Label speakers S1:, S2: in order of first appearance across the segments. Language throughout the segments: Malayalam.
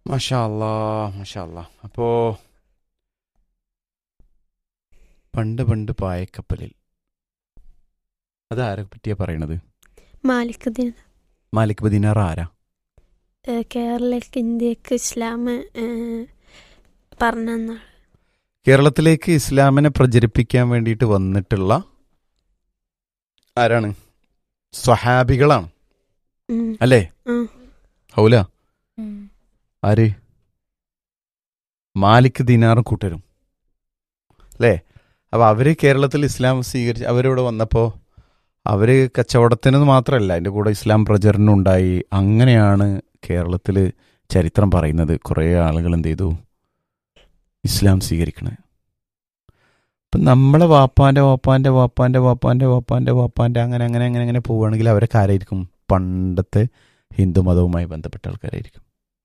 S1: മഷാ അല്ലാ മഷാ അല്ലാ അപ്പോ പണ്ട് പണ്ട് പായക്കപ്പലിൽ അതാരെ പറ്റിയാ പറയണത്
S2: മാലിക് ദിൻ
S1: മാലിക് ബദീനാർ ആരാ
S2: കേരളക്ക് ഇന്ത്യക്ക് ഇസ്ലാം പറഞ്ഞ
S1: കേരളത്തിലേക്ക് ഇസ്ലാമിനെ പ്രചരിപ്പിക്കാൻ വേണ്ടിയിട്ട് വന്നിട്ടുള്ള ആരാണ് സ്വഹാബികളാണ് അല്ലേ ഹൗല ആര് മാലിക് ദിനാറും കൂട്ടരും അല്ലേ അപ്പൊ അവര് കേരളത്തിൽ ഇസ്ലാം സ്വീകരിച്ച് അവരിവിടെ വന്നപ്പോൾ അവര് കച്ചവടത്തിന് മാത്രമല്ല അതിന്റെ കൂടെ ഇസ്ലാം പ്രചരണം ഉണ്ടായി അങ്ങനെയാണ് കേരളത്തിൽ ചരിത്രം പറയുന്നത് കുറേ ആളുകൾ എന്ത് ചെയ്തു ഇസ്ലാം സ്വീകരിക്കണത് ഇപ്പം നമ്മളെ വാപ്പാന്റെ വാപ്പാന്റെ വാപ്പാന്റെ വാപ്പാന്റെ വാപ്പാന്റെ വാപ്പാന്റെ അങ്ങനെ അങ്ങനെ അങ്ങനെ അങ്ങനെ പോവുകയാണെങ്കിൽ അവരൊക്കെ ആരായിരിക്കും പണ്ടത്തെ ഹിന്ദു മതവുമായി ബന്ധപ്പെട്ട ആൾക്കാരായിരിക്കും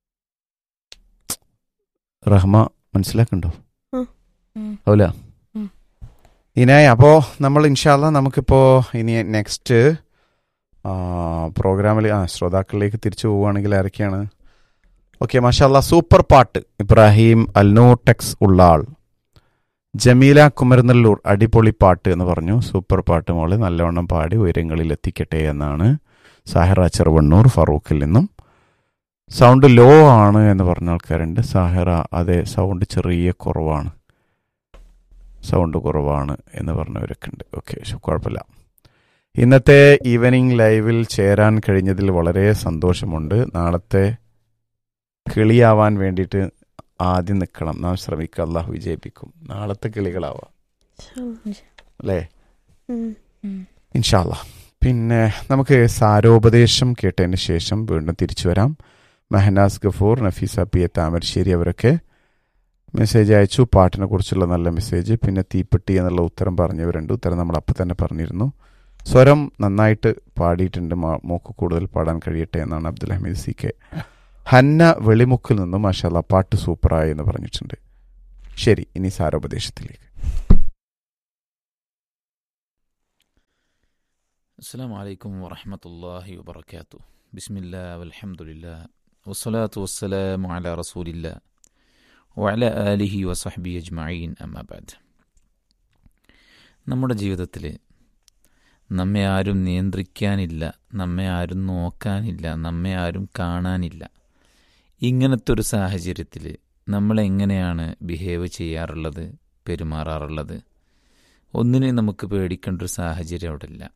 S1: റഹ്മ മനസ്സിലാക്കണ്ടോ അല്ല
S3: ഉം.
S1: ഇനായി അപ്പോ നമ്മൾ ഇൻഷാല്ല നമുക്കിപ്പോ ഇനി നെക്സ്റ്റ് പ്രോഗ്രാമിൽ ആ ശ്രോതാക്കളിലേക്ക് തിരിച്ചു പോവുകയാണെങ്കിൽ ആരൊക്കെയാണ് ഓക്കെ മാഷാല്ല സൂപ്പർ പാട്ട് ഇബ്രാഹിം അൽനോടെക്സ് ഉള്ള ആൾ ജമീല കുമരനെല്ലൂർ അടിപൊളി പാട്ട് എന്ന് പറഞ്ഞു സൂപ്പർ പാട്ട് മോള് നല്ലവണ്ണം പാടി ഉയരങ്ങളിൽ എത്തിക്കട്ടെ എന്നാണ് സാഹിറ ചെറുവണ്ണൂർ ഫറൂഖിൽ നിന്നും സൗണ്ട് ലോ ആണ് എന്ന് പറഞ്ഞ ആൾക്കാരുണ്ട് സാഹിറ അതെ സൗണ്ട് ചെറിയ കുറവാണ് സൗണ്ട് കുറവാണ് എന്ന് പറഞ്ഞവരൊക്കെ ഉണ്ട് ഓക്കെ കുഴപ്പമില്ല ഇന്നത്തെ ഈവനിങ് ലൈവിൽ ചേരാൻ കഴിഞ്ഞതിൽ വളരെ സന്തോഷമുണ്ട് നാളത്തെ കിളിയാവാൻ വേണ്ടിയിട്ട് ആദ്യം നിൽക്കണം നാം ശ്രമിക്കുക അള്ളാഹു വിജയിപ്പിക്കും നാളത്തെ കിളികളാവാം അല്ലേ ഇൻഷാല്ല പിന്നെ നമുക്ക് സാരോപദേശം കേട്ടതിന് ശേഷം വീണ്ടും തിരിച്ചു വരാം മെഹനാസ് ഗഫൂർ നഫീസ പി എ താമരശ്ശേരി അവരൊക്കെ മെസ്സേജ് അയച്ചു പാട്ടിനെ കുറിച്ചുള്ള നല്ല മെസ്സേജ് പിന്നെ തീപ്പെട്ടി എന്നുള്ള ഉത്തരം പറഞ്ഞവരുണ്ട് ഉത്തരം നമ്മൾ അപ്പം തന്നെ പറഞ്ഞിരുന്നു സ്വരം നന്നായിട്ട് പാടിയിട്ടുണ്ട് മാ- മോക്ക് കൂടുതൽ പാടാൻ കഴിയട്ടെ എന്നാണ് അബ്ദുൽ ഹമീദ് സി കെ ഹന്ന വെളിമുക്കിൽ നിന്നും മാഷാല്ല പാട്ട് സൂപ്പറായി എന്ന് പറഞ്ഞിട്ടുണ്ട് ശരി ഇനി സാരോപദേശത്തിലേക്ക്
S4: السلام عليكم ورحمة الله وبركاته بسم الله والحمد لله والصلاة والسلام على رسول الله وعلى آله وصحبه أجمعين أما بعد നമ്മുടെ ജീവിതത്തിൽ നമ്മെ ആരും നിയന്ത്രിക്കാനില്ല നമ്മെ ആരും നോക്കാനില്ല നമ്മെ ആരും കാണാനില്ല ഇങ്ങനത്തെ ഒരു സാഹചര്യത്തിൽ നമ്മൾ എങ്ങനെയാണ് ബിഹേവ് ചെയ്യാറുള്ളത് പെരുമാറാറുള്ളത് ഒന്നിനെയും നമുക്ക് പേടിക്കേണ്ട ഒരു സാഹചര്യം അവിടെ ഇല്ല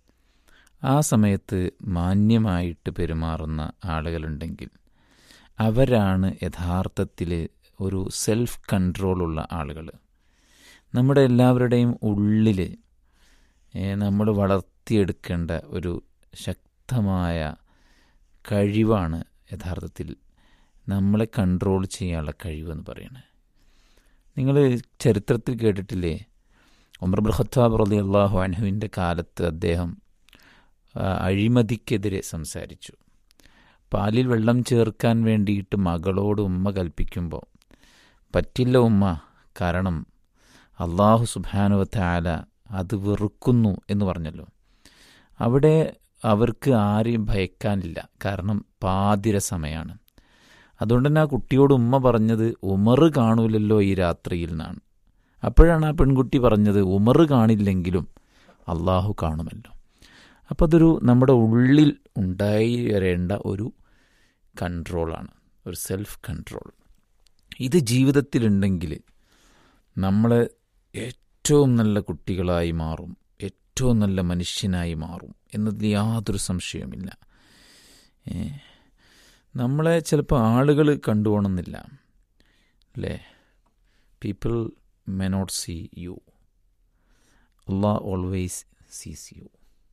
S4: ആ സമയത്ത് മാന്യമായിട്ട് പെരുമാറുന്ന ആളുകളുണ്ടെങ്കിൽ അവരാണ് യഥാർത്ഥത്തിൽ ഒരു സെൽഫ് കൺട്രോളുള്ള ആളുകൾ നമ്മുടെ എല്ലാവരുടെയും ഉള്ളിൽ നമ്മൾ വളർത്തിയെടുക്കേണ്ട ഒരു ശക്തമായ കഴിവാണ് യഥാർത്ഥത്തിൽ നമ്മളെ കൺട്രോൾ ചെയ്യാനുള്ള കഴിവെന്ന് പറയുന്നത് നിങ്ങൾ ചരിത്രത്തിൽ കേട്ടിട്ടില്ലേ ഉമർ ബുൽ ഖത്താബ് റലി അള്ളാഹു അൻഹുവിൻ്റെ കാലത്ത് അദ്ദേഹം ആ, അഴിമതിക്കെതിരെ സംസാരിച്ചു പാലിൽ വെള്ളം ചേർക്കാൻ വേണ്ടിയിട്ട് മകളോട് ഉമ്മ കൽപ്പിക്കുമ്പോൾ പറ്റില്ല ഉമ്മ കാരണം അള്ളാഹു സുബാനുവത്ത ആല അത് വെറുക്കുന്നു എന്ന് പറഞ്ഞല്ലോ അവിടെ അവർക്ക് ആരെയും ഭയക്കാനില്ല കാരണം പാതിര സമയമാണ് അതുകൊണ്ട് തന്നെ ആ കുട്ടിയോട് ഉമ്മ പറഞ്ഞത് ഉമർ കാണൂലല്ലോ ഈ രാത്രിയിൽ നിന്നാണ് അപ്പോഴാണ് ആ പെൺകുട്ടി പറഞ്ഞത് ഉമർ കാണില്ലെങ്കിലും അള്ളാഹു കാണുമല്ലോ അപ്പോൾ അതൊരു നമ്മുടെ ഉള്ളിൽ ഉണ്ടായി വരേണ്ട ഒരു കൺട്രോളാണ് ഒരു സെൽഫ് കൺട്രോൾ ഇത് ജീവിതത്തിലുണ്ടെങ്കിൽ നമ്മൾ ഏറ്റവും നല്ല കുട്ടികളായി മാറും ഏറ്റവും നല്ല മനുഷ്യനായി മാറും എന്നതിൽ യാതൊരു സംശയവുമില്ല ഏ, നമ്മളെ ചിലപ്പോൾ ആളുകൾ കണ്ടുപോകണമെന്നില്ല അല്ലേ people may not see you Allah always sees you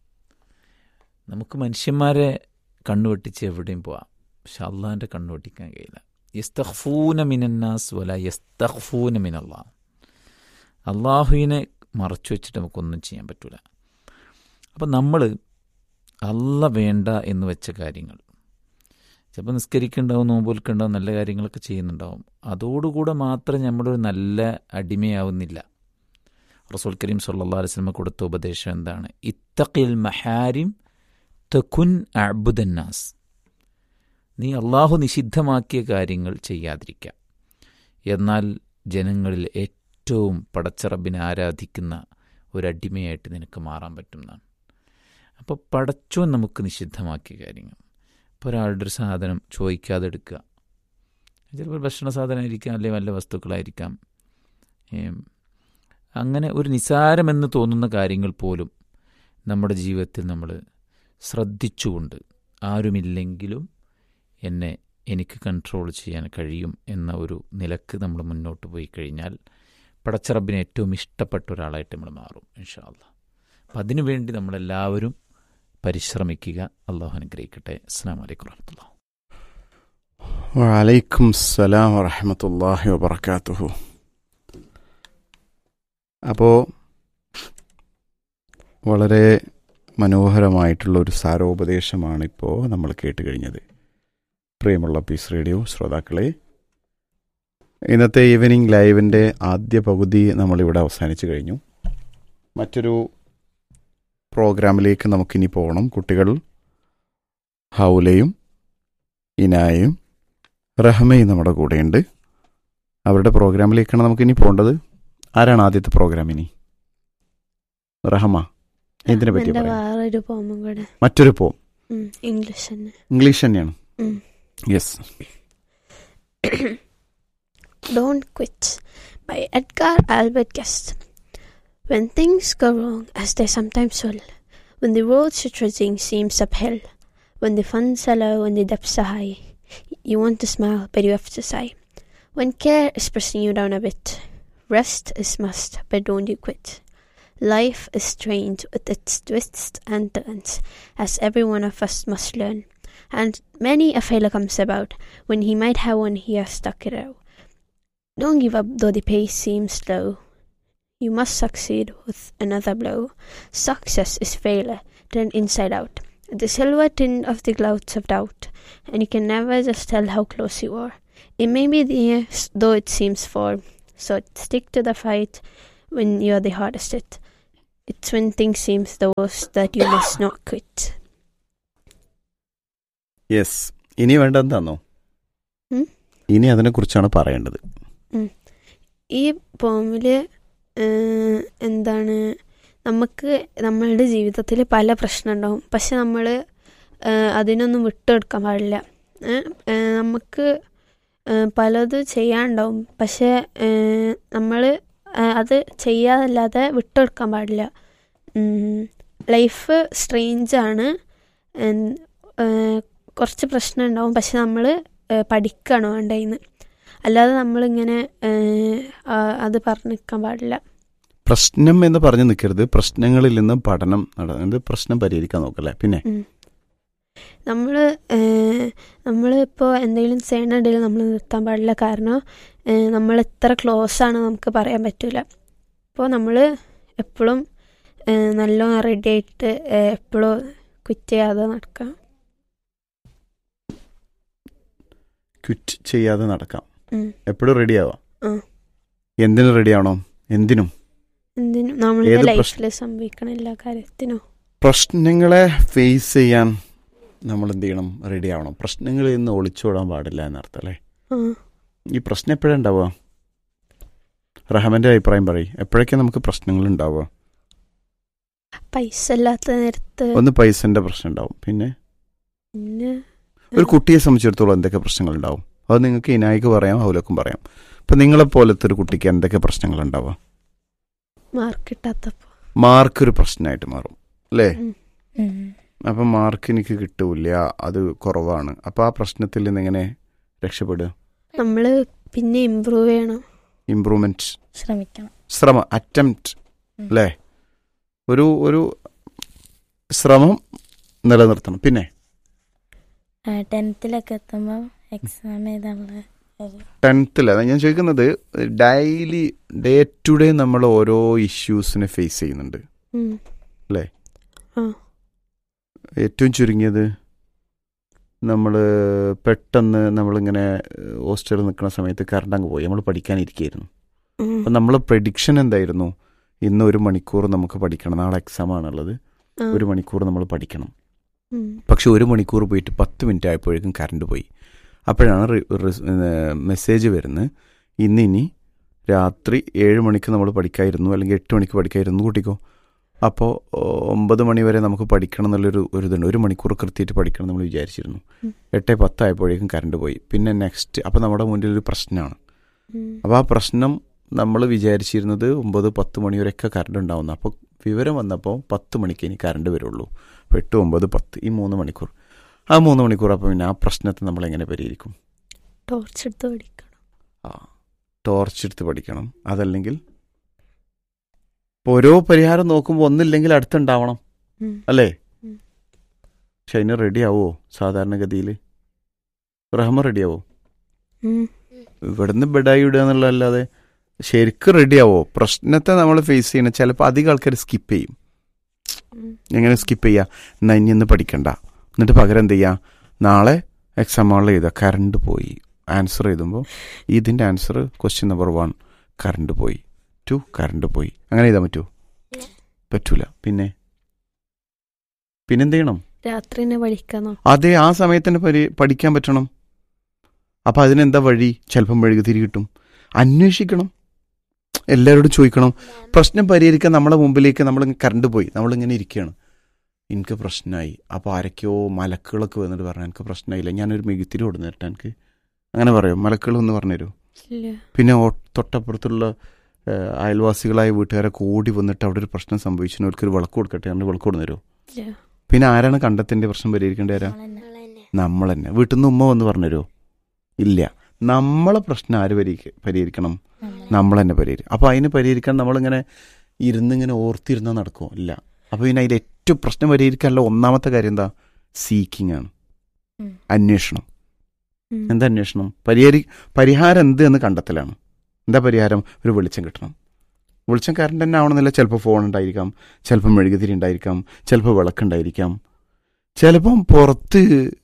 S4: നമുക്ക് മനുഷ്യന്മാരെ കണ്ണുവെട്ടിച്ച് എവിടെയും പോവാം പക്ഷെ അള്ളാഹിൻ്റെ കണ്ണുവെട്ടിക്കാൻ കഴിയില്ല യസ്തഖ്ഫൂന മിനന്നാസ് വല യസ്തഖ്ഫൂന മിനല്ലാ അള്ളാഹുവിനെ മറച്ചു വെച്ചിട്ട് നമുക്കൊന്നും ചെയ്യാൻ പറ്റില്ല അപ്പം നമ്മൾ അല്ല വേണ്ട എന്ന് വെച്ച കാര്യങ്ങൾ ചിലപ്പോൾ നിസ്കരിക്കുന്നുണ്ടാവും നോമ്പൊലിക്കുണ്ടാവും നല്ല കാര്യങ്ങളൊക്കെ ചെയ്യുന്നുണ്ടാവും അതോടുകൂടെ മാത്രം നമ്മളൊരു നല്ല അടിമയാവുന്നില്ല റസൂൽ കരീം സല്ലാ അലിസ്ലമ കൊടുത്ത ഉപദേശം എന്താണ് ഇത്തഖിൽ മഹാരിം തക്കുൻ അബുദന്നാസ് നീ അള്ളാഹു നിഷിദ്ധമാക്കിയ കാര്യങ്ങൾ ചെയ്യാതിരിക്കുക എന്നാൽ ജനങ്ങളിൽ ഏറ്റവും പടച്ചറബിനെ ആരാധിക്കുന്ന ഒരടിമയായിട്ട് നിനക്ക് മാറാൻ പറ്റുന്നതാണ് അപ്പോൾ പടച്ചോൻ നമുക്ക് നിഷിദ്ധമാക്കിയ കാര്യങ്ങൾ ഇപ്പോൾ ഒരാളുടെ ഒരു സാധനം ചോദിക്കാതെ എടുക്കുക ചിലപ്പോൾ ഭക്ഷണ സാധനമായിരിക്കാം അല്ലെങ്കിൽ വല്ല വസ്തുക്കളായിരിക്കാം ഏം, അങ്ങനെ ഒരു നിസാരമെന്ന് തോന്നുന്ന കാര്യങ്ങൾ പോലും നമ്മുടെ ജീവിതത്തിൽ നമ്മൾ ശ്രദ്ധിച്ചുകൊണ്ട് ആരുമില്ലെങ്കിലും എന്നെ എനിക്ക് കൺട്രോൾ ചെയ്യാൻ കഴിയും എന്ന ഒരു നിലക്ക് നമ്മൾ മുന്നോട്ട് പോയി കഴിഞ്ഞാൽ പടച്ചറബിന് ഏറ്റവും ഇഷ്ടപ്പെട്ട ഒരാളായിട്ട് നമ്മൾ മാറും ഇൻഷാല്ല അപ്പം അതിനുവേണ്ടി നമ്മളെല്ലാവരും പരിശ്രമിക്കുക അള്ളാഹു അനുഗ്രഹിക്കട്ടെ അസ്സാം വലൈക്കും വാഹമത്തുള്ള
S1: വലൈക്കും സലാം വറഹമത്തല്ലാഹി വബർക്കാത്തുഹു അപ്പോൾ വളരെ മനോഹരമായിട്ടുള്ള ഒരു സാരോപദേശമാണ് ഇപ്പോൾ നമ്മൾ കേട്ട് കഴിഞ്ഞത് പ്രിയമുള്ള പീസ് റേഡിയോ ശ്രോതാക്കളെ ഇന്നത്തെ ഈവനിങ് ലൈവിൻ്റെ ആദ്യ പകുതി നമ്മളിവിടെ അവസാനിച്ചു കഴിഞ്ഞു മറ്റൊരു പ്രോഗ്രാമിലേക്ക് നമുക്കിനി പോകണം കുട്ടികൾ ഹൗലയും ഇനായും റഹ്മയും നമ്മുടെ കൂടെയുണ്ട് അവരുടെ പ്രോഗ്രാമിലേക്കാണ് നമുക്കിനി പോകേണ്ടത് ആരാണ് ആദ്യത്തെ പ്രോഗ്രാം ഇനി റഹമ എന്തിനെ പറ്റി
S2: എന്റെ
S1: പറയാം
S2: വേറൊരു പോമും കൂടെ
S1: മറ്റൊരു പോം
S2: ഉം, ഇംഗ്ലീഷ് തന്നെ
S1: ഇംഗ്ലീഷ് തന്നെയാണ്
S2: ഉം.
S1: Yes
S2: Don't Quit by Edgar Albert Guest. When things go wrong, as they sometimes will, when the road to trudging seems uphill, when the funds are low and the depths are high, you want to smile, but you have to sigh. When care is pressing you down a bit, rest is must, but don't you quit. Life is strange with its twists and turns, as every one of us must learn. And many a failure comes about when he might have one he has stuck it out. Don't give up though the pace seems slow. You must succeed with another blow. Success is failure turned inside out. The silver tint of the clouds of doubt, and you can never just tell how close you are. It may be near, though it seems far. So stick to the fight when you're the hardest hit. It's when things seems the worst that you must not quit.
S1: Yes ഇനി വേണ്ട എന്താന്നോ
S2: ഉം?
S1: ഇനി അതിനെക്കുറിച്ചാണ് പറയേണ്ടത്
S2: ഈ പോമില് എന്താണ് നമുക്ക് നമ്മളുടെ ജീവിതത്തിൽ പല പ്രശ്നം ഉണ്ടാവും പക്ഷെ നമ്മൾ അതിനൊന്നും വിട്ടെടുക്കാൻ പാടില്ല ഏ, ഏ, നമുക്ക് ഏ, പലത് ചെയ്യാനുണ്ടാവും പക്ഷെ നമ്മൾ അത് ചെയ്യാതല്ലാതെ വിട്ടെടുക്കാൻ പാടില്ല ലൈഫ് സ്ട്രേഞ്ചാണ് കുറച്ച് പ്രശ്നം ഉണ്ടാവും പക്ഷെ നമ്മൾ പഠിക്കണം വേണ്ടതിന്ന് അല്ലാതെ നമ്മളിങ്ങനെ ഏഹ്, ആ, അത് പറഞ്ഞു നിൽക്കാൻ പാടില്ല
S1: പ്രശ്നം എന്ന് പറഞ്ഞു നിൽക്കരുത് പ്രശ്നങ്ങളിൽ നിന്ന് പഠനം നടന്നത് പ്രശ്നം പരിഹരിക്കാൻ നോക്കല്ലേ പിന്നെ
S2: നമ്മൾ നമ്മൾ ഇപ്പോൾ എന്തെങ്കിലും ചെയ്യണുണ്ടെങ്കിൽ നമ്മൾ നിർത്താൻ പാടില്ല കാരണം ഏഹ്, നമ്മൾ എത്ര ക്ലോസ് ആണ് നമുക്ക് പറയാൻ പറ്റില്ല അപ്പോൾ നമ്മൾ എപ്പോഴും നല്ലോണം റെഡി ആയിട്ട് എപ്പോഴും ക്വിറ്റ് ചെയ്യാതെ നടക്കാം
S1: ക്വിറ്റ് ചെയ്യാതെ നടക്കാം
S2: ഉം.
S1: എപ്പോഴും റെഡി ആവാം
S2: ആ.
S1: എന്തിനു റെഡി ആവണോ എന്തിനും
S2: എന്തിനും നമ്മളുടെ
S1: ഏത് പ്രശ്നം-
S2: ലൈഫിൽ സംഭവിക്കണ എല്ലാ കാര്യത്തിനും
S1: പ്രശ്നങ്ങളെ ഫേസ് ചെയ്യാൻ നമ്മൾ എന്ത് ചെയ്യണം റെഡി ആവണം പ്രശ്നങ്ങളിൽ നിന്ന് ഒളിച്ചോടാൻ പാടില്ല എന്നർത്ഥം അല്ലേ
S2: ആ
S1: ഈ പ്രശ്നം എപ്പോഴാണ് ഉണ്ടാവുക റഹമന്റെ അഭിപ്രായം പറയും എപ്പോഴൊക്കെ നമുക്ക് പ്രശ്നങ്ങൾ ഉണ്ടാവുക
S2: പൈസ ഇല്ലാത്ത നേരത്ത്
S1: ഒന്ന് പൈസന്റെ പ്രശ്നം ഉണ്ടാവും പിന്നെ
S2: പിന്നെ
S1: ഒരു കുട്ടിയെ സംബന്ധിച്ചിടത്തോളം എന്തൊക്കെ പ്രശ്നങ്ങൾ ഉണ്ടാവും അത് നിങ്ങൾക്ക് ഇനായിക്ക് പറയാം ഹൗലക്കും പറയാം ഇപ്പൊ നിങ്ങളെ പോലത്തെ ഒരു കുട്ടിക്ക് എന്തൊക്കെ പ്രശ്നങ്ങൾ ഉണ്ടാവുക
S2: മാർക്ക് കിട്ടാത്തപ്പോ
S1: മാർക്ക് ഒരു പ്രശ്നമായിട്ട് മാറും അല്ലേ
S2: ഉം.
S1: അപ്പൊ മാർക്ക് എനിക്ക് കിട്ടൂല അത് കുറവാണ് അപ്പൊ ആ പ്രശ്നത്തിൽ നിന്ന് എങ്ങനെ രക്ഷപ്പെടുക
S2: നമ്മള് പിന്നെ ഇമ്പ്രൂവ് ചെയ്യണം
S1: ഇമ്പ്രൂവ്മെന്റ്
S3: ശ്രമിക്കണം
S1: ശ്രമം അറ്റംപ്റ്റ്
S3: ഉം.
S1: അല്ലേ ഒരു ഒരു ശ്രമം നിലനിർത്തണം പിന്നെ
S3: ടെൻത്തിലൊക്കെ എത്തുമ്പോൾ എക്സാം എഴുതാനുള്ള ഒരു
S1: ടെൻത്തിൽ അതാ ഞാൻ ചോദിക്കുന്നത് ഡെയിലി ഡേ ടു ഡേ നമ്മൾ ഓരോ ഇഷ്യൂസിനെ ഫേസ് ചെയ്യുന്നുണ്ട്
S2: ഉം.
S1: അല്ലേ?
S2: ആ
S1: ഏറ്റവും ചുരുങ്ങിയത് നമ്മൾ പെട്ടെന്ന് നമ്മളിങ്ങനെ ഹോസ്റ്റലിൽ നിൽക്കുന്ന സമയത്ത് കറണ്ട് അങ്ങ് പോയി നമ്മൾ പഠിക്കാനിരിക്കുകയായിരുന്നു
S2: ഉം.
S1: അപ്പം നമ്മളെ പ്രഡിക്ഷൻ എന്തായിരുന്നു ഇന്ന് ഒരു മണിക്കൂർ നമുക്ക് പഠിക്കണം നാളെ എക്സാം ആണുള്ളത്
S2: ആ.
S1: ഒരു മണിക്കൂർ നമ്മൾ പഠിക്കണം
S2: ഉം.
S1: പക്ഷെ ഒരു മണിക്കൂർ പോയിട്ട് പത്ത് മിനിറ്റ് ആയപ്പോഴേക്കും കറണ്ട് പോയി അപ്പോഴാണ് റി- റിസ്- ഏർ മെസ്സേജ് വരുന്നത് ഇന്നിനി രാത്രി ഏഴ് മണിക്ക് നമ്മൾ പഠിക്കായിരുന്നു അല്ലെങ്കിൽ എട്ട് മണിക്ക് പഠിക്കായിരുന്നു കൂട്ടിക്കോ അപ്പോൾ ഒമ്പത് മണി വരെ നമുക്ക് പഠിക്കണം എന്നുള്ളൊരു ഒരു ഇതുണ്ട് ഒരു മണിക്കൂർ കൃത്യമായിട്ട് പഠിക്കണം നമ്മൾ വിചാരിച്ചിരുന്നു
S2: ഉം.
S1: എട്ട് പത്തായപ്പോഴേക്കും കറണ്ട് പോയി പിന്നെ നെക്സ്റ്റ് അപ്പോൾ നമ്മുടെ മുന്നിൽ ഒരു പ്രശ്നമാണ്
S2: ഉം.
S1: അപ്പോൾ ആ പ്രശ്നം നമ്മൾ വിചാരിച്ചിരുന്നത് ഒമ്പത് പത്ത് മണി വരെയൊക്കെ കറണ്ട് ഉണ്ടാവുന്നു അപ്പോൾ വിവരം വന്നപ്പോൾ പത്ത് മണിക്ക് ഇനി കറണ്ട് വരുള്ളൂ അപ്പോൾ എട്ട് ഒമ്പത് പത്ത് ഈ മൂന്ന് മണിക്കൂർ ആ മൂന്ന് മണിക്കൂർ അപ്പോൾ പിന്നെ ആ പ്രശ്നത്തെ നമ്മൾ എങ്ങനെ പരിഹരിക്കും
S2: ടോർച്ച് എടുത്ത് പഠിക്കണം
S1: ആ ടോർച്ച് എടുത്ത് പഠിക്കണം അതല്ലെങ്കിൽ ഇപ്പൊ ഓരോ പരിഹാരം നോക്കുമ്പോൾ ഒന്നില്ലെങ്കിൽ അടുത്തുണ്ടാവണം
S2: ഉം.
S1: അല്ലേ
S2: ഉം.
S1: പക്ഷെ അതിന് റെഡി ആവോ സാധാരണഗതിയിൽ റഹ്മ റെഡി ആവോ
S2: ഉം.
S1: ഇവിടുന്ന് ബെഡായി ഇടുക എന്നുള്ളതല്ലാതെ ശരിക്കും റെഡി ആവോ പ്രശ്നത്തെ നമ്മൾ ഫേസ് ചെയ്യണം ചിലപ്പോൾ അധികം ആൾക്കാർ സ്കിപ്പ് ചെയ്യും
S2: ഉം.
S1: എങ്ങനെ സ്കിപ്പ് ചെയ്യുക എന്നാ ഇനി ഒന്ന് പഠിക്കണ്ട എന്നിട്ട് പകരം എന്ത് ചെയ്യുക നാളെ എക്സാം ഹാളിൽ ചെയ്താൽ കറണ്ട് പോയി ആൻസർ എഴുതുമ്പോൾ ഇതിൻ്റെ answer question number one current പോയി ടു കറണ്ട് പോയി അങ്ങനെ എഴുതാൻ പറ്റുമോ
S3: ഇല്ല.
S1: പറ്റൂല പിന്നെ പിന്നെന്ത് ചെയ്യണം
S2: രാത്രി തന്നെ പഠിക്കാന്നോ
S1: അതെ ആ സമയത്തിന് പരി പഠിക്കാൻ പറ്റണം അപ്പം അതിനെന്താ വഴി ചിലപ്പം മെഴുകുതിരി കിട്ടും അന്വേഷിക്കണം എല്ലാവരോടും ചോദിക്കണം പ്രശ്നം പരിഹരിക്കാൻ നമ്മളെ മുമ്പിലേക്ക് നമ്മൾ കറണ്ട് പോയി നമ്മളിങ്ങനെ ഇരിക്കുകയാണ് എനിക്ക് പ്രശ്നമായി അപ്പോൾ ആരൊക്കെയോ മലക്കുകളൊക്കെ വന്നിട്ട് പറഞ്ഞു എനിക്ക് പ്രശ്നമായില്ല ഞാനൊരു മെഴുകുതിരി കൊടുന്നു തരട്ടെ എനിക്ക് അങ്ങനെ പറയും മലക്കുകൾ ഒന്ന് പറഞ്ഞു
S2: ഇല്ല
S1: പിന്നെ ഓ- തൊട്ടപ്പുറത്തുള്ള ഏഹ്, അയൽവാസികളായ വീട്ടുകാരൊക്കെ ഓടി വന്നിട്ട് അവിടെ ഒരു പ്രശ്നം സംഭവിച്ചു അവർക്കൊരു വിളക്ക് കൊടുക്കട്ടെ അങ്ങനെ വിളക്ക് കൊടുന്നു തരുമോ
S2: ഇല്ല
S1: പിന്നെ ആരാണ് കണ്ടത്തിന്റെ പ്രശ്നം പരിഹരിക്കേണ്ട ആരാ നമ്മൾ തന്നെ വീട്ടിൽ നിന്ന് ഉമ്മ വന്ന് പറഞ്ഞു തരുമോ ഇല്ല നമ്മളെ പ്രശ്നം ആര് പരിഹരിക്ക പരിഹരിക്കണം നമ്മൾ തന്നെ പരിഹരിക്കും അപ്പോൾ അതിന് പരിഹരിക്കാൻ നമ്മളിങ്ങനെ ഇരുന്നിങ്ങനെ ഓർത്തിരുന്നാൽ നടക്കുമോ ഇല്ല അപ്പോൾ പിന്നെ അതിൽ ഏറ്റവും പ്രശ്നം പരിഹരിക്കാനുള്ള ഒന്നാമത്തെ കാര്യം എന്താ സീക്കിംഗ് ആണ്
S3: ഉം.
S1: അന്വേഷണം
S2: ഉം.
S1: എന്താ അന്വേഷണം പരിഹരി പരിഹാരം എന്ത് എന്ന് കണ്ടെത്തലാണ് എന്താ പരിഹാരം ഒരു വെളിച്ചം കിട്ടണം വെളിച്ചം കറണ്ട് തന്നെ ആവണമെന്നില്ല ചിലപ്പോൾ ഫോൺ ഉണ്ടായിരിക്കാം ചിലപ്പോൾ മെഴുകുതിരി ഉണ്ടായിരിക്കാം ചിലപ്പോൾ വിളക്കുണ്ടായിരിക്കാം ചിലപ്പം പുറത്ത്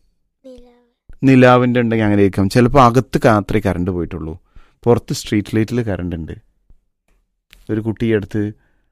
S1: നിലാവിൻ്റെ ഉണ്ടെങ്കിൽ അങ്ങനെ ഇരിക്കാം ചിലപ്പോൾ അകത്ത് മാത്രമേ കറണ്ട് പോയിട്ടുള്ളൂ പുറത്ത് സ്ട്രീറ്റ് ലൈറ്റിൽ കറണ്ട് ഉണ്ട് ഒരു കുട്ടി അടുത്ത്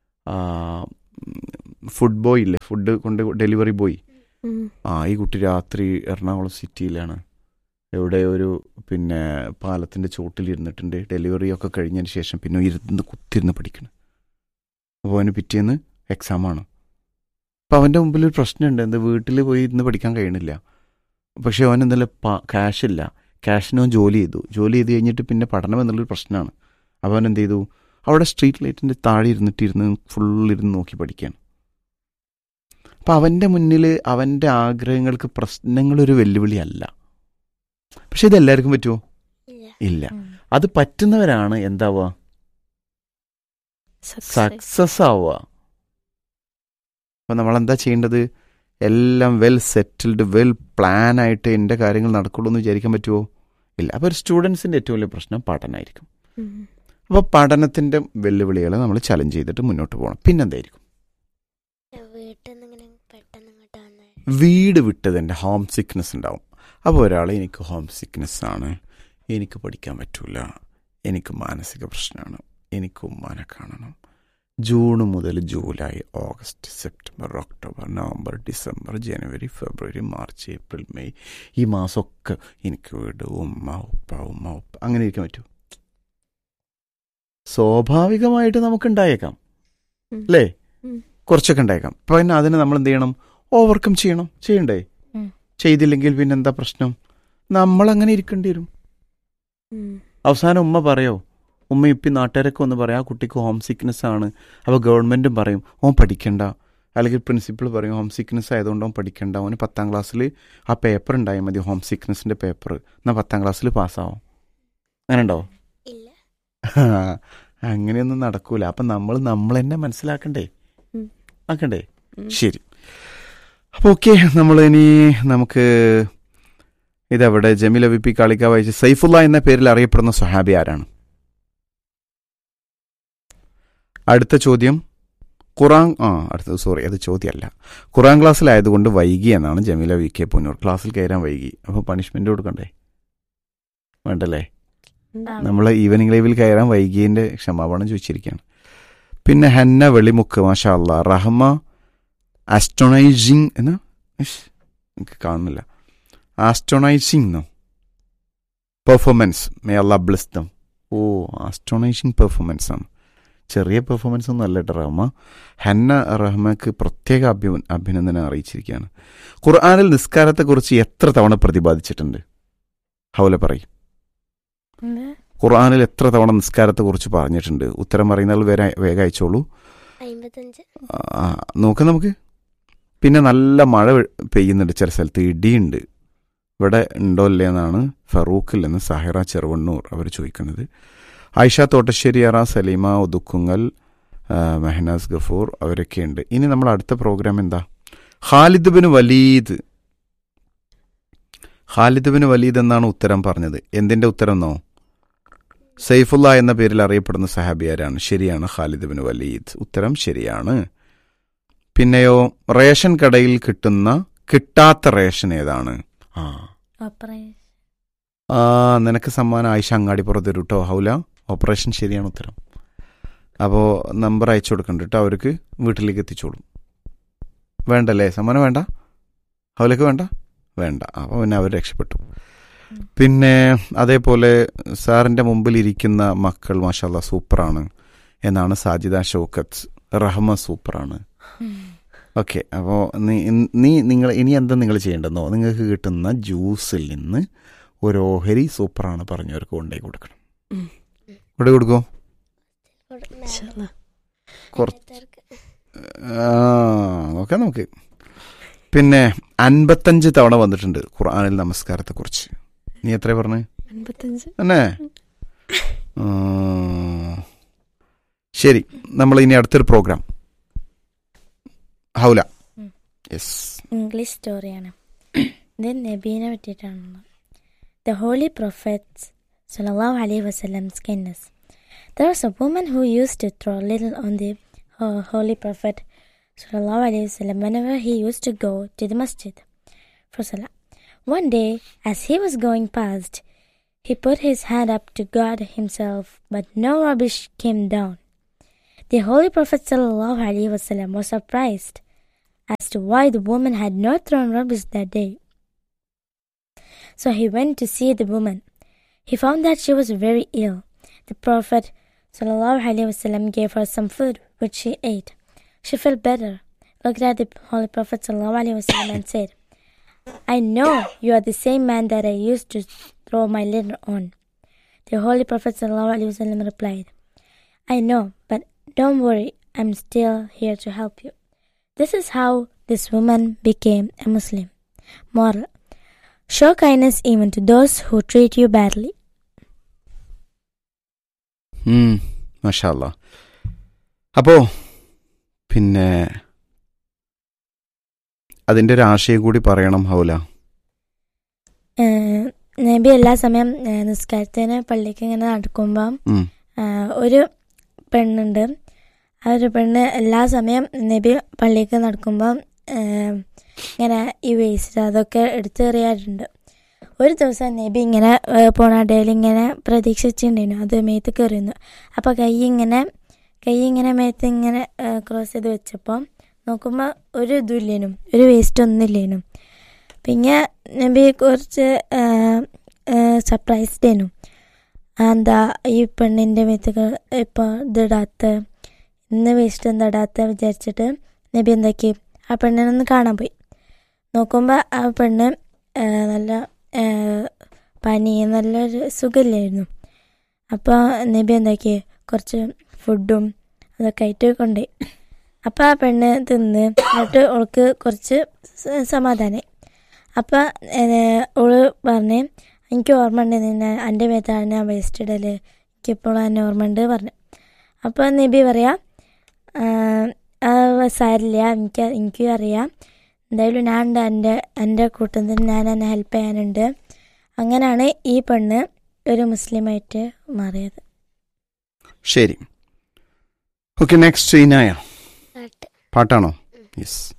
S1: ഫുഡ് ബോയ് ഇല്ലേ ഫുഡ് കൊണ്ട് ഡെലിവറി ബോയ്
S2: ഉം.
S1: ആ ഈ കുട്ടി രാത്രി എറണാകുളം സിറ്റിയിലാണ് എവിടെ ഒരു പിന്നെ പാലത്തിൻ്റെ ചോട്ടിൽ ഇരുന്നിട്ടുണ്ട് ഡെലിവറി ഒക്കെ കഴിഞ്ഞതിന് ശേഷം പിന്നെ ഇരുന്ന് കുത്തിരുന്ന് പഠിക്കണം അപ്പോൾ അവന് പിറ്റേന്ന് എക്സാമാണ് അപ്പോൾ അവൻ്റെ മുമ്പിൽ ഒരു പ്രശ്നമുണ്ട് എന്താ വീട്ടിൽ പോയി ഇരുന്ന് പഠിക്കാൻ കഴിയണില്ല പക്ഷേ അവൻ ഇന്നലെ ക്യാഷ് ഇല്ല ക്യാഷിന് അവൻ ജോലി ചെയ്തു ജോലി ചെയ്ത് കഴിഞ്ഞിട്ട് പിന്നെ പഠനം എന്നുള്ളൊരു പ്രശ്നമാണ് അപ്പോൾ അവൻ എന്ത് ചെയ്തു അവിടെ സ്ട്രീറ്റ് ലൈറ്റിൻ്റെ താഴെ ഇരുന്നിട്ട് ഇരുന്ന് ഫുൾ ഇരുന്ന് നോക്കി പഠിക്കുകയാണ് അപ്പം അവൻ്റെ മുന്നിൽ അവൻ്റെ ആഗ്രഹങ്ങൾക്ക് പ്രശ്നങ്ങളൊരു വെല്ലുവിളിയല്ല പക്ഷെ ഇത് എല്ലാവർക്കും പറ്റുമോ ഇല്ല അത് പറ്റുന്നവരാണ് എന്താവുക
S2: Success.
S1: സക്സസ് ആവുക അപ്പം നമ്മളെന്താ ചെയ്യേണ്ടത് എല്ലാം വെൽ സെറ്റിൽഡ് വെൽ പ്ലാൻ ആയിട്ട് എൻ്റെ കാര്യങ്ങൾ നടക്കുള്ളൂ എന്ന് വിചാരിക്കാൻ പറ്റുമോ ഇല്ല അപ്പോൾ ഒരു സ്റ്റുഡൻസിൻ്റെ ഏറ്റവും വലിയ പ്രശ്നം പഠനമായിരിക്കും
S2: ഉം.
S1: അപ്പോൾ പഠനത്തിൻ്റെ വെല്ലുവിളികളെ നമ്മൾ ചലഞ്ച് ചെയ്തിട്ട് മുന്നോട്ട് പോകണം പിന്നെന്തായിരിക്കും
S3: വീട്ടിൽ നിന്ന് ഇങ്ങനെ പെട്ടെന്ന് ഇങ്ങോട്ട് വന്നേ
S1: വീട് വിട്ടതിൻ്റെ ഹോം സിക്നെസ് ഉണ്ടാവും അപ്പോൾ ഒരാൾ എനിക്ക് ഹോം സിക്നെസ് ആണ് എനിക്ക് പഠിക്കാൻ പറ്റൂല എനിക്ക് മാനസിക പ്രശ്നമാണ് എനിക്ക് ഉമ്മാനെ കാണണം ജൂൺ മുതൽ July August September October November December ജനുവരി ഫെബ്രുവരി മാർച്ച് ഏപ്രിൽ മെയ് ഈ മാസമൊക്കെ എനിക്ക് വീട് ഉമ്മ ഉപ്പ ഉമ്മ ഉപ്പ അങ്ങനെ ഇരിക്കാൻ പറ്റൂ സ്വാഭാവികമായിട്ട് നമുക്ക് ഉണ്ടായേക്കാം
S2: ഉം.
S1: അല്ലേ
S2: ഉം.
S1: കുറച്ചൊക്കെ ഉണ്ടായേക്കാം അപ്പൊ പിന്നെ അതിന് നമ്മൾ എന്ത് ചെയ്യണം ഓവർകം ചെയ്യണം ചെയ്യണ്ടേ
S3: ഉം.
S1: ചെയ്തില്ലെങ്കിൽ പിന്നെ എന്താ പ്രശ്നം നമ്മൾ അങ്ങനെ ഇരിക്കേണ്ടി വരും
S2: ഉം.
S1: അവസാനം ഉമ്മ പറയോ ഉമ്മ ഇപ്പം നാട്ടുകാരൊക്കെ ഒന്ന് പറയാം ആ കുട്ടിക്ക് ഹോം സിക്നെസ് ആണ് അപ്പോൾ ഗവൺമെൻറ്റും പറയും ഓൻ പഠിക്കണ്ട അല്ലെങ്കിൽ പ്രിൻസിപ്പൾ പറയും ഹോം സിക്നെസ് ആയതുകൊണ്ട് ഓൻ പഠിക്കണ്ട അവന് പത്താം ക്ലാസ്സിൽ ആ പേപ്പർ ഉണ്ടായാൽ മതി ഹോം സിക്നെസ്സിൻ്റെ പേപ്പർ എന്നാൽ പത്താം ക്ലാസ്സിൽ പാസ്സാവും അങ്ങനെ ഉണ്ടോ
S3: ഇല്ല
S1: അങ്ങനെയൊന്നും നടക്കൂല അപ്പം നമ്മൾ നമ്മൾ തന്നെ മനസ്സിലാക്കണ്ടേ
S2: ഉം.
S1: ആക്കണ്ടേ
S2: ഉം.
S1: ശരി അപ്പോൾ ഓക്കെ നമ്മൾ ഇനി നമുക്ക് ഇതെവിടെ ജമീൽ വി പി കാളിക്ക വായിച്ച് സൈഫുള്ള എന്ന പേരിൽ അറിയപ്പെടുന്ന സ്വഹാബി ആരാണ് അടുത്ത ചോദ്യം ഖുറാൻ ആ അടുത്തത് സോറി അത് ചോദ്യമല്ല ഖുറാൻ ക്ലാസ്സിലായതുകൊണ്ട് വൈകി എന്നാണ് ജമീല വി കെ പുന്നൂർ ക്ലാസ്സിൽ കയറാൻ വൈകി അപ്പോൾ പണിഷ്മെന്റ് കൊടുക്കണ്ടേ വേണ്ടല്ലേ
S2: ഉണ്ടാവും.
S1: നമ്മൾ ഈവനിങ് ലൈവിൽ കയറാൻ വൈകിയതിന്റെ ക്ഷമാപണം ചോദിച്ചിരിക്കുകയാണ് പിന്നെ ഹന്ന വെളിമുക്ക് മാഷാ അല്ലാ റഹ്മ അസ്റ്റോണൈസിങ് എന്നാ ഇഷ്, എനിക്ക് കാണുന്നില്ല ആസ്റ്റോണൈസിങ് എന്നോ പെർഫോമൻസ് മേ അല്ല ബ്ലിസ്തം ഓ ആസ്റ്റോണൈസിങ് പെർഫോമൻസ് ആണ് ചെറിയ പെർഫോമൻസ് ഒന്നും അല്ല കേട്ടോ റഹ്മ ഹന്ന റഹ്മക്ക് പ്രത്യേക അഭി അഭിനന്ദനം അറിയിച്ചിരിക്കുകയാണ് ഖുർആാനിൽ നിസ്കാരത്തെക്കുറിച്ച് എത്ര തവണ പ്രതിപാദിച്ചിട്ടുണ്ട് ഹൗല പറയും ഖുർആാനിൽ എത്ര തവണ നിസ്കാരത്തെക്കുറിച്ച് പറഞ്ഞിട്ടുണ്ട് ഉത്തരം പറയുന്ന വേറെ വേഗം അയച്ചോളൂ
S3: അമ്പത്തഞ്ച്
S1: ആ, നോക്കാം നമുക്ക് പിന്നെ നല്ല മഴ പെയ്യുന്നുണ്ട് ചില സ്ഥലത്ത് ഇടിയുണ്ട് ഇവിടെ ഉണ്ടോ ഇല്ലേ എന്നാണ് ഫറൂഖിൽ നിന്ന് സാഹിറ ചെറുവണ്ണൂർ അവർ ചോദിക്കുന്നത് ആയിഷ തോട്ടശ്ശേരിയറ സലീമ ഒതുക്കുങ്ങൽ ആ, മെഹനാസ് ഗഫൂർ അവരൊക്കെ ഉണ്ട് ഇനി നമ്മൾ അടുത്ത പ്രോഗ്രാം എന്താ Khalid bin Walid Khalid bin Walid എന്നാണ് ഉത്തരം പറഞ്ഞത് എന്തിന്റെ ഉത്തരം എന്നോ സൈഫുല്ല എന്ന പേരിൽ അറിയപ്പെടുന്ന സഹാബിയാരാണ് ശരിയാണ് ഖാലിദ് ബിൻ വലീദ് ഉത്തരം ശരിയാണ് പിന്നെയോ റേഷൻ കടയിൽ കിട്ടുന്ന കിട്ടാത്ത റേഷൻ ഏതാണ് ആ ആ നിനക്ക് സമ്മാനം ആയിഷ അങ്ങാടിപ്പുറത്ത് തരൂ കേട്ടോ ഹൗല ഓപ്പറേഷൻ ശരിയാണ് ഉത്തരം അപ്പോൾ നമ്പർ അയച്ചു കൊടുക്കണ്ട കേട്ടോ അവർക്ക് വീട്ടിലേക്ക് എത്തിച്ചോളും വേണ്ടല്ലേ സമ്മാനം വേണ്ട ഹൗലക്ക് വേണ്ട വേണ്ട അപ്പോൾ പിന്നെ അവർ രക്ഷപ്പെട്ടു പിന്നെ അതേപോലെ സാറിൻ്റെ മുമ്പിൽ ഇരിക്കുന്ന മക്കൾ മാഷാല്ല സൂപ്പറാണ് എന്നാണ് സാജിദ ഷൗക്കത്ത് റഹ്മ സൂപ്പറാണ് ഓക്കെ അപ്പോൾ നീ നീ നിങ്ങൾ ഇനി എന്താ നിങ്ങൾ ചെയ്യേണ്ടതെന്നോ നിങ്ങൾക്ക് കിട്ടുന്ന ജ്യൂസിൽ നിന്ന് ഒരു ഓഹരി സൂപ്പറാണ് പറഞ്ഞവർക്ക് കൊണ്ടേ കൊടുക്കണം
S2: ഉം.
S1: ഇവിടെ കൊടുക്കോ
S2: Inshallah.
S1: കുറച്ച് ആ നോക്കാം നമുക്ക് പിന്നെ അൻപത്തഞ്ച് തവണ വന്നിട്ടുണ്ട് ഖുർആാനിൽ നമസ്കാരത്തെ കുറിച്ച് നീ എത്ര പറഞ്ഞു
S2: അൻപത്തഞ്ച്
S1: തന്നെ ആ, ശരി നമ്മൾ ഇനി അടുത്തൊരു പ്രോഗ്രാം ഹൗല
S5: ഉം.
S1: യെസ്
S5: ഇംഗ്ലീഷ് സ്റ്റോറിയാണ് ഇത് നബീനെ പറ്റിയിട്ടാണുള്ളത് ദ ഹോളി പ്രൊഫറ്റ്സ് സല്ലല്ലാഹു അലൈഹി വസല്ലംസ് kindness There was a woman who used to throw little on the uh, holy prophet sallallahu alaihi wasallam whenever he used to go to the masjid for salah. One day, as he was going past, he put his hand up to guard himself, but no rubbish came down. The holy prophet sallallahu alaihi wasallam was surprised as to why the woman had not thrown rubbish that day. So he went to see the woman. He found that she was very ill. The Prophet ﷺ gave her some food, which she ate. She felt better, looked at the Holy Prophet ﷺ and said, I know you are the same man that I used to throw my litter on. The Holy Prophet ﷺ replied, I know, but don't worry, I'm still here to help you. This is how this woman became a Muslim. Moral Show kindness even to those who treat you badly.
S1: മഷാല്ല അപ്പോ പിന്നെ അതിന്റെ ഒരു ആശയം കൂടി പറയണം ഹൗല
S5: ഏഹ് നബി എല്ലാ സമയം ഏഹ് നിസ്കാരത്തിന് പള്ളിക്ക് ഇങ്ങനെ നടക്കുമ്പം
S1: ഉം.
S5: ആഹ് ഒരു പെണ്ണുണ്ട് ആ ഒരു പെണ്ണ് എല്ലാ സമയം നബി പള്ളിക്ക് നടക്കുമ്പം ഏഹ് ഇങ്ങനെ ഈ വേസ്റ്റ് അതൊക്കെ എടുത്തെറിയാറുണ്ട് ഒരു ദിവസം നബി ഇങ്ങനെ ഏഹ് പോണ ഇടയിൽ ഇങ്ങനെ പ്രതീക്ഷിച്ചിട്ടുണ്ടായിരുന്നു അത് മേത്ത് കയറിയിരുന്നു അപ്പോൾ കൈ ഇങ്ങനെ കൈ ഇങ്ങനെ മേത്ത് ഇങ്ങനെ ക്രോസ് ചെയ്ത് വെച്ചപ്പോൾ നോക്കുമ്പോൾ ഒരു ഇതുമില്ലേനും ഒരു വേസ്റ്റ് ഒന്നുമില്ലേനും പിന്നെ നബി കുറച്ച് സർപ്രൈസ്ഡ് ആയിരുന്നു എന്താ ഈ പെണ്ണിൻ്റെ മേത്ത് ഇപ്പോൾ ഇതിടാത്ത ഇന്ന് വേസ്റ്റ് എന്താ ഇടാത്ത വിചാരിച്ചിട്ട് നബി എന്താക്കി ആ പെണ്ണിനൊന്ന് കാണാൻ പോയി നോക്കുമ്പോൾ ആ പെണ്ണ് ആ, നല്ല ആ, പനി നല്ലൊരു സുഖമില്ലായിരുന്നു അപ്പോൾ നബി എന്താക്കി കുറച്ച് ഫുഡും അതൊക്കെ ആയിട്ട് കൊണ്ടുപോയി അപ്പം ആ പെണ്ണ് തിന്ന് എന്നിട്ട് അവൾക്ക് കുറച്ച് സ- സമാധാനമായി അപ്പം ഓള് പറഞ്ഞ് എനിക്ക് ഓർമ്മ ഉണ്ട് നിന്നെ എൻ്റെ മേത്താണ് ഞാൻ വേസ്റ്റ് ഇടല് എനിക്കിപ്പോഴും എന്നെ ഓർമ്മ ഉണ്ട് പറഞ്ഞു അപ്പം നബി പറയാ "ആ, ആ സാരില്ല എനിക്ക് എനിക്കും അറിയാം എന്തായാലും ഞാൻ ഉണ്ട് എൻ്റെ എൻ്റെ കൂട്ടത്തിൽ ഞാൻ എന്നെ ഹെൽപ്പ് ചെയ്യാനുണ്ട് അങ്ങനെയാണ് ഈ പെണ്ണ് ഒരു മുസ്ലിമായിട്ട് മാറിയത്
S1: ശരി ഓക്കെ നെക്സ്റ്റ് ഇനായ
S3: പാട്ട്
S1: പാട്ടാണോ യെസ്